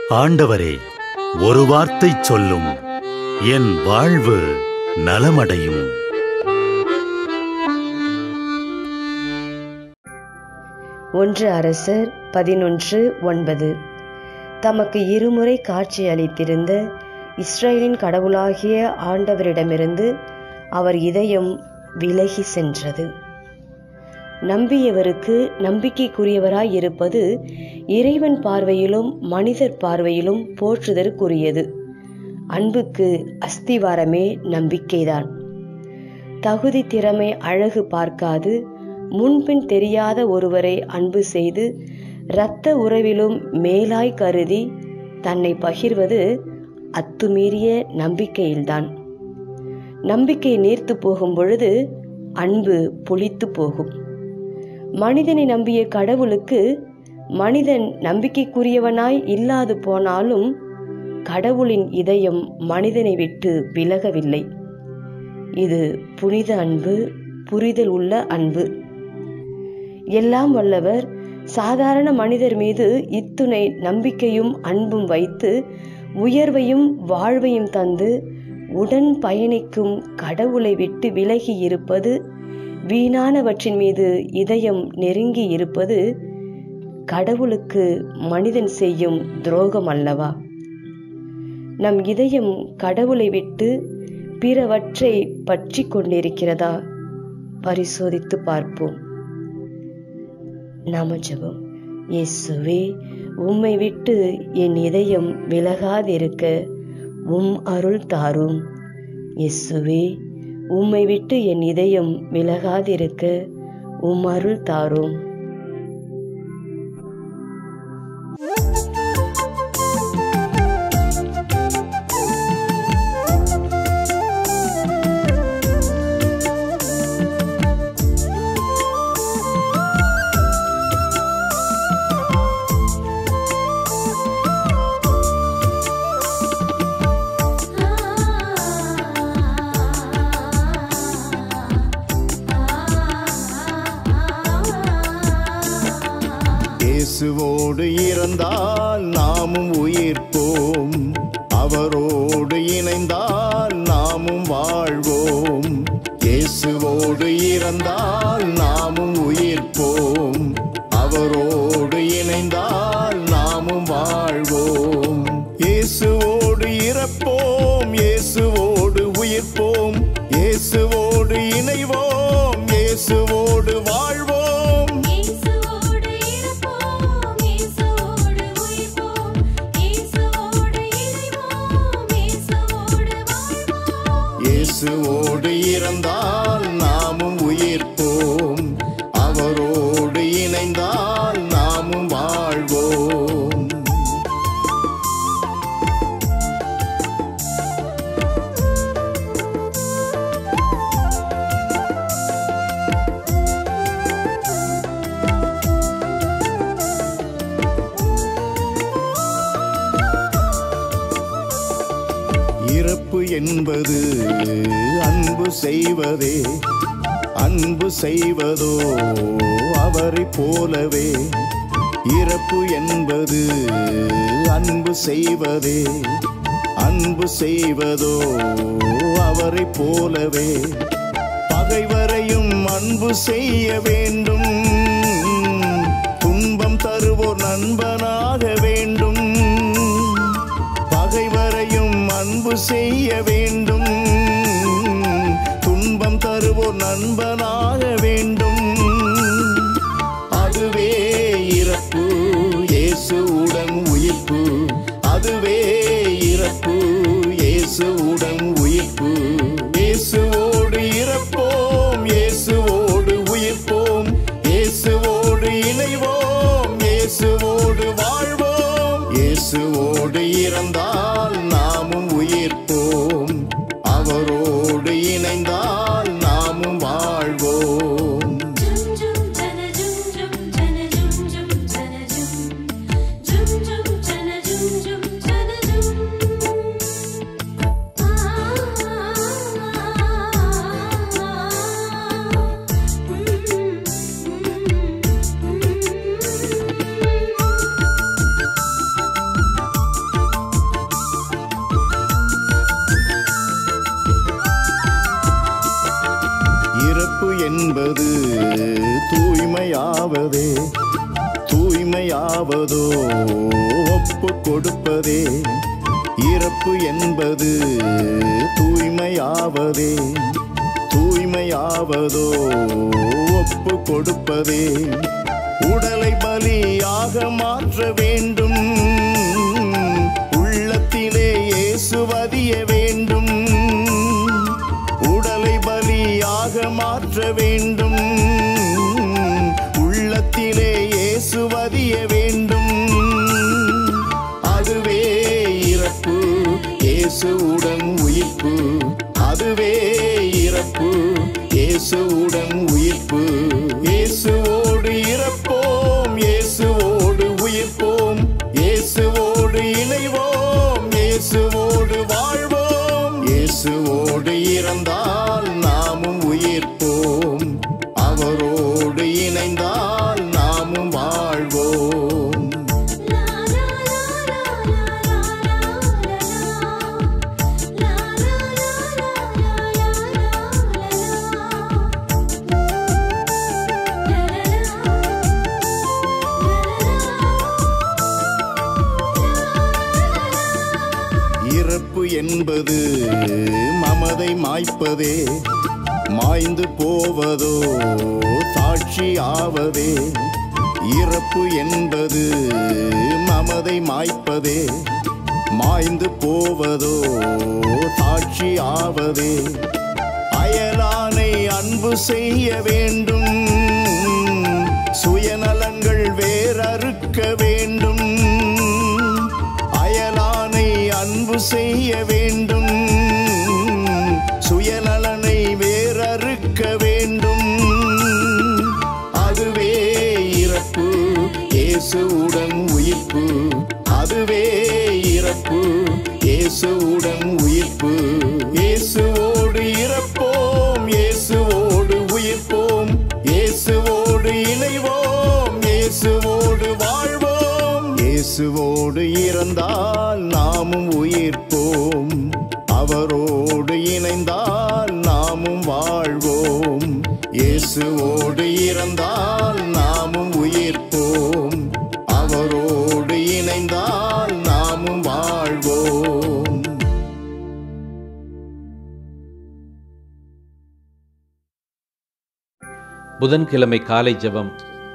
ஆண்டவரே ஒரு வார்த்தை சொல்லும் என் வாழ்வு நலமடையும் ஒன்று அரசர் பதினொன்று ஒன்பது தமக்கு இருமுறை காட்சி அளித்திருந்த இஸ்ரேலின் கடவுளாகிய ஆண்டவரிடமிருந்து அவர் இதயம் விலகி சென்றது நம்பியவருக்கு நம்பிக்கைக்குரியவராய் இருப்பது இறைவன் பார்வையிலும் மனிதர் பார்வையிலும் போற்றுதற்குரியது அன்புக்கு அஸ்திவாரமே நம்பிக்கைதான் தகுதி திறமை அழகு பார்க்காது முன்பின் தெரியாத ஒருவரை அன்பு செய்து இரத்த உறவிலும் மேலாய் கருதி தன்னை பகிர்வது அத்துமீறிய நம்பிக்கையில்தான் நம்பிக்கை நீர்த்து போகும் பொழுது அன்பு புளித்து போகும் மனிதனை நம்பிய கடவுளுக்கு மனிதன் நம்பிக்கைக்குரியவனாய் இல்லாது போனாலும் கடவுளின் இதயம் மனிதனை விட்டு விலகவில்லை இது புனித அன்பு புரிதல் உள்ள அன்பு எல்லாம் வல்லவர் சாதாரண மனிதர் மீது இத்துணை நம்பிக்கையும் அன்பும் வைத்து உயர்வையும் வாழ்வையும் தந்து உடன் பயணிக்கும் கடவுளை விட்டு விலகி இருப்பது வீணானவற்றின் மீது இதயம் நெருங்கி இருப்பது கடவுளுக்கு மனிதன் செய்யும் துரோகம் அல்லவா நம் இதயம் கடவுளை விட்டு பிறவற்றை பற்றி கொண்டிருக்கிறதா பரிசோதித்து பார்ப்போம் நாம ஜெபம் இயேசுவே உம்மை விட்டு என் இதயம் விலகாதிருக்க உம் அருள் தாரும் இயேசுவே உம்மை விட்டு என் இதயம் விலகாதிருக்க உம் அருள் தாரும் இயேசுவோடு இறந்தால் நாமும் உயிர்ப்போம் அவரோடு இணைந்தால் நாமும் வாழ்வோம் இயேசுவோடு இறந்தால் நாமும் உயிர்ப்போம் அவரோடு இணைந்தால் நாமும் வாழ்வோம் இயேசுவோடு இறப்போம் இயேசுவோடு உயிர்ப்போம் இயேசுவோடு இணைவோம் இயேசுவோடு வாழ்வோம் இயேசுவோடு இருப்போம் இயேசுவோடு உயிர்ப்போம் இயேசுவோடு இணைவோம் இயேசுவோடு வாழ்வோம் இயேசுவோடு இறந்தால் நாமும் உயிர்ப்போம் அவரோடு இணைந்தால் நாமும் வாழ்வோம் இறப்பு என்பது அன்பு செய்வதே அன்பு செய்வதோ அவரை போலவே இறப்பு என்பது அன்பு செய்வதே அன்பு செய்வதோ அவரை போலவே பகைவரையும் அன்பு செய்ய வேண்டும் துன்பம் தருவோர் நண்பனாக வேண்டும் பகைவரையும் அன்பு செய்ய வேண்டும் துன்பம் தருவோர் நண்பனாக வேண்டும் அதுவே இறப்பு இயேசுவுடன் உயிர்ப்பு அதுவே இறப்பு இயேசுவுடன் உயிர்ப்பு இயேசுவோடு இறப்போம் இயேசுவோடு உயிர்ப்போம் இயேசுவோடு இணைவோம் இயேசுவோடு வாழ்வோம் இயேசுவோடு இறந்தால் நாமும் உயிர்ப்போம் அவரோடு இணைந்தால் நாமும் வாழ்வோம் ஜும் துதிமையாவதோ ஒப்பு கொடுப்பதே இறப்பு என்பது தூய்மையாவதே தூய்மையாவதோ ஒப்பு கொடுப்பதே உடலை பலியாக மாற்ற வேண்டும் உள்ளத்திலே இயேசுவதிய வேண்டும் உடலை பலியாக மாற்ற வேண்டும் உள்ளத்திலே இயேசுவதிய வேண்டும் அதுவே இறப்பு இயேசுவுடன் உயிர்ப்பு அதுவே இறப்பு இயேசுவுடன் உயிர்ப்பு இயேசுவோடு இறப்போம் இயேசுவோடு உயிர்ப்போம் இயேசுவோடு இணைவோம் இயேசுவோடு வாழ்வோம் இயேசுவோடு இறந்தால் நாமும் உயிர்ப்போம் அவரோடு இணைந்தால் நாமும் வாழ்வோம் லா லா லா லா லா லா இறப்பு என்பது மமதை மாய்ப்பதே மாய்ந்து போவதோ சாட்சி ஆவதே இறப்பு என்பது மமதை மாய்ப்பதே மாய்ந்து போவதோ சாட்சி ஆவதே அயலானை அன்பு செய்ய வேண்டும் சுயநலங்கள் வேறறுக்க வேண்டும் அயலானை அன்பு செய்ய வேண்டும் சுயநலனை வேறறுக்க வேண்டும் அதுவே இறப்பு இயேசுவுடன் உயிர்ப்பு அதுவே இறப்பு இயேசுவுடன் உயிர்ப்பு இயேசுவோடு இறப்போம் இயேசுவோடு உயிர்ப்போம் இயேசுவோடு இணைவோம் இயேசுவோடு வாழ்வோம் இயேசுவோடு இறந்தால் நாமும் உயிர்ப்போம் அவரோடு இணைந்தால் நாமும் வாழ்வோம் இயேசுவோடு இறந்தால் நாமும் உயிர்ப்போம் அவரோடு இணைந்தால் நாமும் வாழ்வோம் புதன்கிழமை காலை ஜெபம்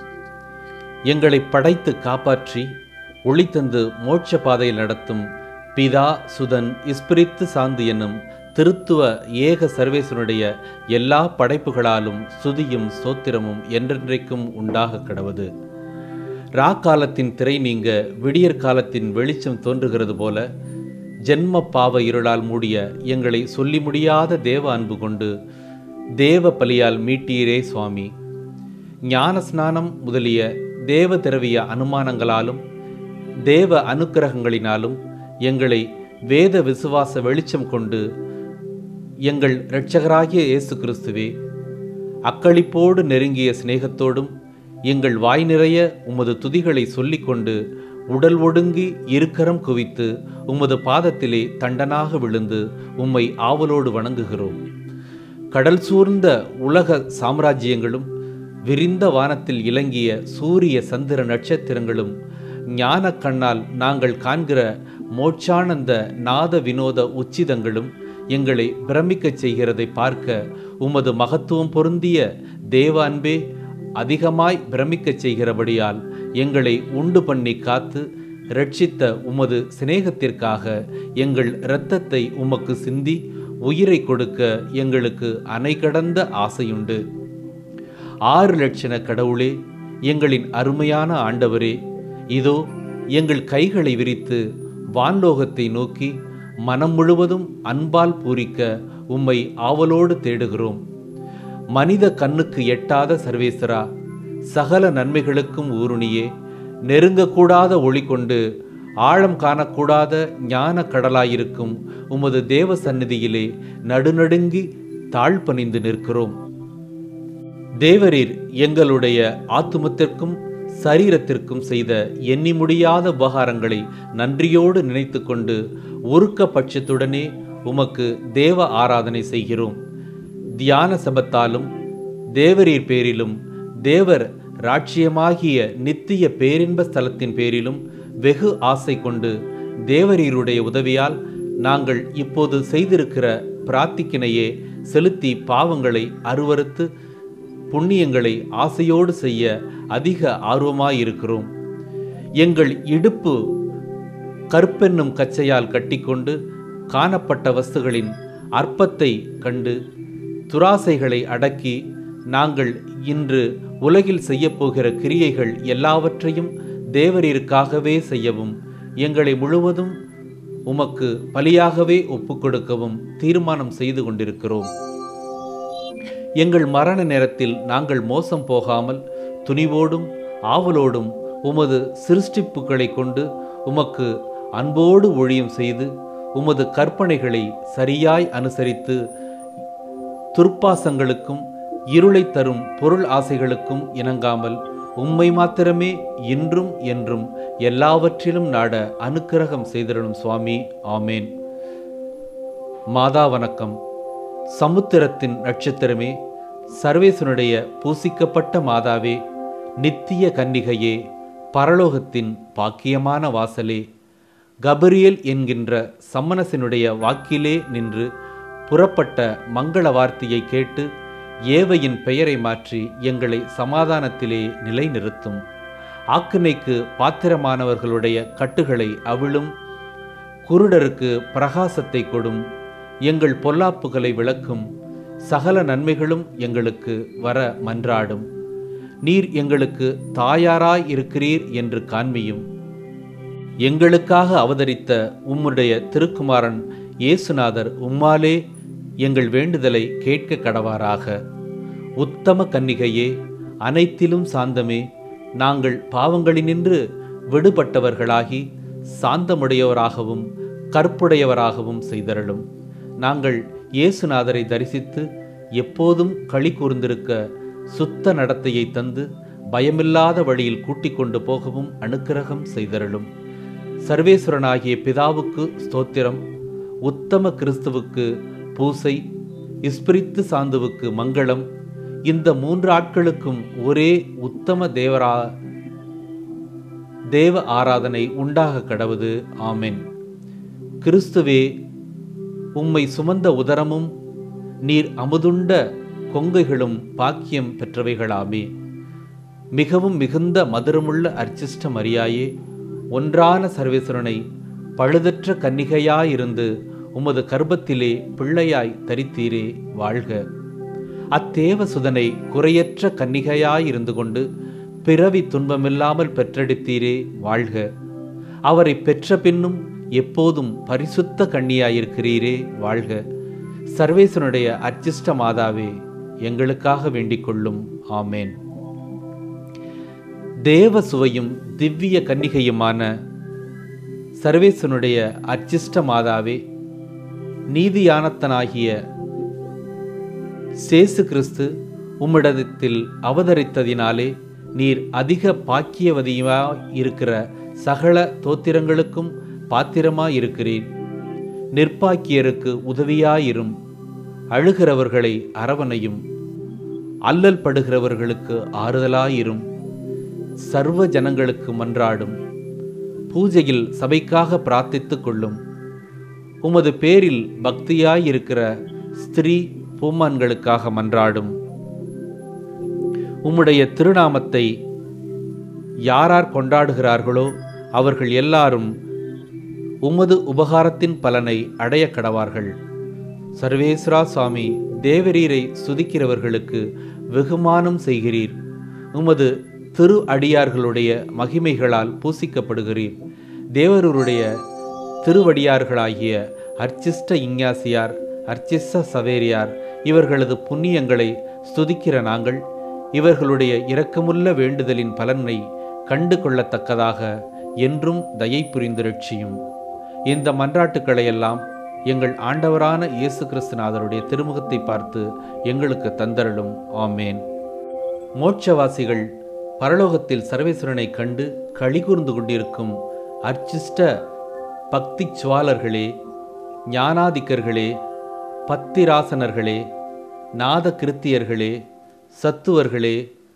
எங்களை படைத்து காப்பாற்றி ஒளி தந்து மோட்ச பாதையில் நடத்தும் பிதா சுதன் இஸ்பிரித்து சாந்து என்னும் திருத்துவ ஏக சர்வேசனுடைய எல்லா படைப்புகளாலும் சுதியும் சோத்திரமும் என்றென்றைக்கும் உண்டாக கடவது ரா காலத்தின் திரை நீங்க விடியற் காலத்தின் வெளிச்சம் தோன்றுகிறது போல ஜென்ம பாவ இருளால் மூடிய எங்களை சொல்லி முடியாத தேவ அன்பு கொண்டு தேவ பலியால் மீட்டீரே சுவாமி ஞான ஸ்நானம் முதலிய தேவ திரவிய அனுமானங்களாலும் தேவ அனுக்கிரகங்களினாலும் எங்களை வேத விசுவாச வெளிச்சம் கொண்டு எங்கள் இரட்சகராகிய இயேசு கிறிஸ்துவே அக்களிப்போடு நெருங்கிய சிநேகத்தோடும் எங்கள் வாய் நிறைய உமது துதிகளை சொல்லிக்கொண்டு உடல் ஒடுங்கி இருக்கரம் குவித்து உமது பாதத்திலே தண்டனாக விழுந்து உம்மை ஆவலோடு வணங்குகிறோம் கடல் சூழ்ந்த உலக சாம்ராஜ்யங்களும் விரிந்த வானத்தில் இலங்கிய சூரிய சந்திர நட்சத்திரங்களும் ஞான கண்ணால் நாங்கள் காண்கிற மோட்சானந்த நாத வினோத உச்சிதங்களும் எங்களை பிரமிக்கச் செய்கிறதை பார்க்க உமது மகத்துவம் பொருந்திய தேவ அன்பே அதிகமாய் பிரமிக்கச் செய்கிறபடியால் எங்களை உண்டு பண்ணி காத்து ரட்சித்த உமது சிநேகத்திற்காக எங்கள் இரத்தத்தை உமக்கு சிந்தி உயிரை கொடுக்க எங்களுக்கு அணை கடந்த ஆசையுண்டு ஆறு லட்சண கடவுளே எங்களின் அருமையான ஆண்டவரே இதோ எங்கள் கைகளை விரித்து வான்லோகத்தை நோக்கி மனம் முழுவதும் அன்பால் பூரிக்க உம்மை ஆவலோடு தேடுகிறோம் மனித கண்ணுக்கு எட்டாத சர்வேசரா சகல நன்மைகளுக்கும் ஊருணியே நெருங்கக்கூடாத ஒளி கொண்டு ஆழம் காணக்கூடாத ஞான கடலாயிருக்கும் உமது தேவ சந்நிதியிலே நடுநடுங்கி தாழ்பணிந்து நிற்கிறோம் தேவரீர் எங்களுடைய ஆத்துமத்திற்கும் சரீரத்திற்கும் செய்த எண்ணி முடியாத உபகாரங்களை நன்றியோடு நினைத்து கொண்டு உருக்க பட்சத்துடனே உமக்கு தேவ ஆராதனை செய்கிறோம் தியான சபத்தாலும் தேவரீர் பேரிலும் தேவர் ராட்சியமாகிய நித்திய பேரின்ப ஸ்தலத்தின் பேரிலும் வெகு ஆசை கொண்டு தேவரீருடைய உதவியால் நாங்கள் இப்போது செய்திருக்கிற பிரார்த்திக்கினையே செலுத்தி பாவங்களை அருவறுத்து புண்ணியங்களை ஆசையோடு செய்ய அதிக ஆர்வமாயிருக்கிறோம் எங்கள் இடுப்பு கற்பென்னும் கச்சையால் கட்டிக்கொண்டு காணப்பட்ட வஸ்துகளின் அற்பத்தை கண்டு துராசைகளை அடக்கி நாங்கள் இன்று உலகில் செய்யப்போகிற கிரியைகள் எல்லாவற்றையும் தேவரீருக்காகவே செய்யவும் எங்களை முழுவதும் உமக்கு பலியாகவே ஒப்புக்கொடுக்கவும் தீர்மானம் செய்து கொண்டிருக்கிறோம் எங்கள் மரண நேரத்தில் நாங்கள் மோசம் போகாமல் துணிவோடும் ஆவலோடும் உமது சிருஷ்டிப்புகளை கொண்டு உமக்கு அன்போடு ஒழியும் செய்து உமது கற்பனைகளை சரியாய் அனுசரித்து துர்ப்பாசங்களுக்கும் இருளை தரும் பொருள் ஆசைகளுக்கும் இணங்காமல் உம்மை மாத்திரமே இன்றும் என்றும் எல்லாவற்றிலும் நாட அனுக்கிரகம் செய்திடணும் சுவாமி ஆமேன் மாதா வணக்கம் சமுத்திரத்தின் நட்சத்திரமே சர்வேசனுடைய பூசிக்கப்பட்ட மாதாவே நித்திய கன்னிகையே பரலோகத்தின் பாக்கியமான வாசலே கபரியல் என்கின்ற சம்மனசினுடைய வாக்கிலே நின்று புறப்பட்ட மங்கள வார்த்தையை கேட்டு ஏவையின் பெயரை மாற்றி எங்களை சமாதானத்திலே நிலைநிறுத்தும் ஆக்கினைக்கு பாத்திரமானவர்களுடைய கட்டுகளை அவிழும் குருடருக்கு பிரகாசத்தை கொடும் எங்கள் பொல்லாப்புகளை விளக்கும் சகல நன்மைகளும் எங்களுக்கு வர மன்றாடும் நீர் எங்களுக்கு தாயாராய் இருக்கிறீர் என்று காண்பியும் எங்களுக்காக அவதரித்த உம்முடைய திருக்குமாரன் இயேசுநாதர் உம்மாலே எங்கள் வேண்டுதலை கேட்க கடவாராக உத்தம கன்னிகையே அனைத்திலும் சாந்தமே நாங்கள் பாவங்களினின்று விடுபட்டவர்களாகி சாந்தமுடையவராகவும் கற்புடையவராகவும் செய்தருளும் நாங்கள் இயேசுநாதரை தரிசித்து எப்போதும் களி கூர்ந்திருக்க சுத்த நடத்தையை தந்து பயமில்லாத வழியில் கூட்டிக் கொண்டு போகவும் அனுக்கிரகம் செய்தருளும் சர்வேஸ்வரனாகிய பிதாவுக்கு ஸ்தோத்திரம் உத்தம கிறிஸ்துவுக்கு பூசை இஸ்பிரித்து சாந்துவுக்கு மங்களம் இந்த மூன்று ஆட்களுக்கும் ஒரே உத்தம தேவரா தேவ ஆராதனை உண்டாக கடவுது ஆமென் கிறிஸ்துவே உம்மை சுமந்த உதரமும் நீர் அமுதுண்ட கொங்கைகளும் பாக்கியம் பெற்றவைகளாமே மிகவும் மிகுந்த மதுரமுள்ள அர்ச்சிஷ்ட மரியாயே ஒன்றான சர்வேஸ்வரனை பழுதற்ற கன்னிகையாயிருந்து உமது கர்ப்பத்திலே பிள்ளையாய் தரித்தீரே வாழ்க அத்தேவ சுதனை குறையற்ற கன்னிகையாயிருந்து கொண்டு பிறவி துன்பமில்லாமல் பெற்றெடுத்தீரே வாழ்க அவரை பெற்ற பின்னும் எப்போதும் பரிசுத்த கன்னியாயிருக்கிறீரே வாழ்க சர்வேசனுடைய அர்ச்சிஷ்ட மாதாவே எங்களுக்காக வேண்டிக் கொள்ளும் ஆமேன் தேவ சுவையும் திவ்ய கன்னிகையுமான சர்வேசனுடைய அர்ச்சிஷ்ட மாதாவே நீதியானத்தனாகிய சேசு கிறிஸ்து உம்மிடத்தில் அவதரித்ததினாலே நீர் அதிக பாக்கியவதியாய் இருக்கிற சகல தோத்திரங்களுக்கும் பாத்திரமாயிருக்கிறீர் நிர்பாக்கியருக்கு உதவியாயிரும் அழுகிறவர்களை அரவணையும் அல்லல் படுகிறவர்களுக்கு ஆறுதலாயிரும் சர்வ ஜனங்களுக்கு மன்றாடும் பூஜையில் சபைக்காக பிரார்த்தித்துக் கொள்ளும் உமது பேரில் பக்தியாயிருக்கிற ஸ்திரீ பூமான்களுக்காக மன்றாடும் உம்முடைய திருநாமத்தை யாரார் கொண்டாடுகிறார்களோ அவர்கள் எல்லாரும் உமது உபகாரத்தின் பலனை அடைய கடவார்கள் சர்வேஸ்வரா சுவாமி தேவரீரை சுதிக்கிறவர்களுக்கு வெகுமானம் செய்கிறீர் உமது திரு அடியார்களுடைய மகிமைகளால் பூசிக்கப்படுகிறீர் தேவருடைய திருவடியார்களாகிய அர்ச்சிஷ்ட இஞ்ஞாசியார் அர்ச்சிஷ்ட சவேரியார் இவர்களது புண்ணியங்களை ஸ்துதிக்கிற நாங்கள் இவர்களுடைய இரக்கமுள்ள வேண்டுதலின் பலனை கண்டு கொள்ளத்தக்கதாக என்றும் தயை புரிந்து ரட்சியும் இந்த மன்றாட்டுக்களையெல்லாம் எங்கள் ஆண்டவரான இயேசு கிறிஸ்துநாதருடைய திருமுகத்தை பார்த்து எங்களுக்கு தந்தரலும் ஆமேன் மோட்சவாசிகள் பரலோகத்தில் சர்வேஸ்வரனை கண்டு களிகூர்ந்து கொண்டிருக்கும் அர்ச்சிஷ்ட பக்தி சுவாலர்களே ஞானாதிக்கர்களே பத்திராசனர்களே நாத கிருத்தியர்களே சத்துவர்களே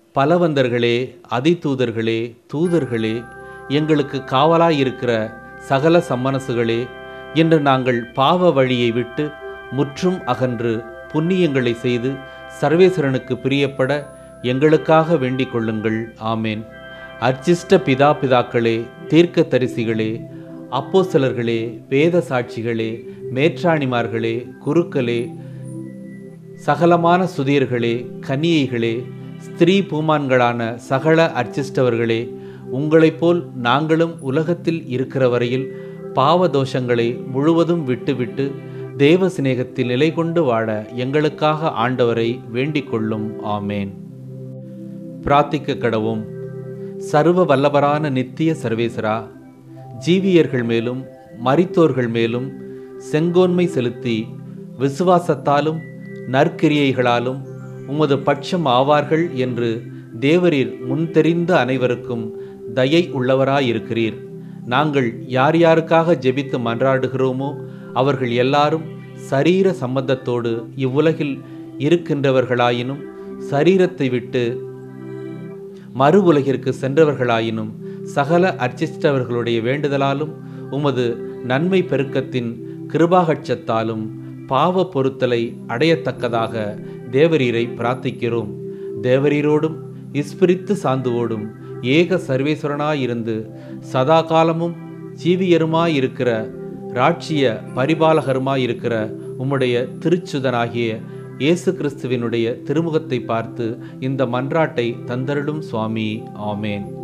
பலவந்தர்களே அதிதூதர்களே தூதர்களே எங்களுக்கு காவலாயிருக்கிற சகல சம்மனசுகளே இன்று நாங்கள் பாவ வழியை விட்டு முற்றும் அகன்று புண்ணியங்களை செய்து சர்வேஸ்வரனுக்கு பிரியப்பட எங்களுக்காக வேண்டிக் கொள்ளுங்கள் ஆமேன் அர்ச்சிஷ்ட பிதா பிதாக்களே தீர்க்க தரிசிகளே அப்போஸ்தலர்களே வேத சாட்சிகளே மேற்றாணிமார்களே குருக்களே சகலமான சுதியர்களே கன்னியைகளே ஸ்திரீ பூமான்களான சகல அர்ச்சிஷ்டவர்களே உங்களைப் போல் நாங்களும் உலகத்தில் இருக்கிற வரையில் பாவ தோஷங்களை முழுவதும் விட்டுவிட்டு தேவ சிநேகத்தில் நிலை கொண்டு வாழ எங்களுக்காக ஆண்டவரை வேண்டிக் கொள்ளும் ஆமேன் பிரார்த்திக்க கடவும் சர்வ வல்லவரான நித்திய சர்வேசரா ஜீவியர்கள் மேலும் மரித்தோர்கள் மேலும் செங்கோன்மை செலுத்தி விசுவாசத்தாலும் நற்கிரியைகளாலும் உமது பட்சம் ஆவார்கள் என்று தேவரீர் முன்தெரிந்த அனைவருக்கும் தயை உள்ளவராயிருக்கிறீர் நாங்கள் யார் யாருக்காக ஜெபித்து மன்றாடுகிறோமோ அவர்கள் எல்லாரும் சரீர சம்பந்தத்தோடு இவ்வுலகில் இருக்கின்றவர்களாயினும் சரீரத்தை விட்டு மறு உலகிற்கு சென்றவர்களாயினும் சகல அர்ச்சிஷ்டவர்களுடைய வேண்டுதலாலும் உமது நன்மை பெருக்கத்தின் கிருபாகட்சத்தாலும் பாவ பொருத்தலை அடையத்தக்கதாக தேவரீரை பிரார்த்திக்கிறோம் தேவரீரோடும் இஸ்பிரித்து சாந்துவோடும் ஏக சர்வேஸ்வரனாயிருந்து சதா காலமும் ஜீவியருமாயிருக்கிற ராட்சிய பரிபாலகருமாயிருக்கிற உம்முடைய திருச்சுதனாகிய இயேசு கிறிஸ்துவினுடைய திருமுகத்தை பார்த்து இந்த மன்றாட்டை தந்தருளும் சுவாமி ஆமேன்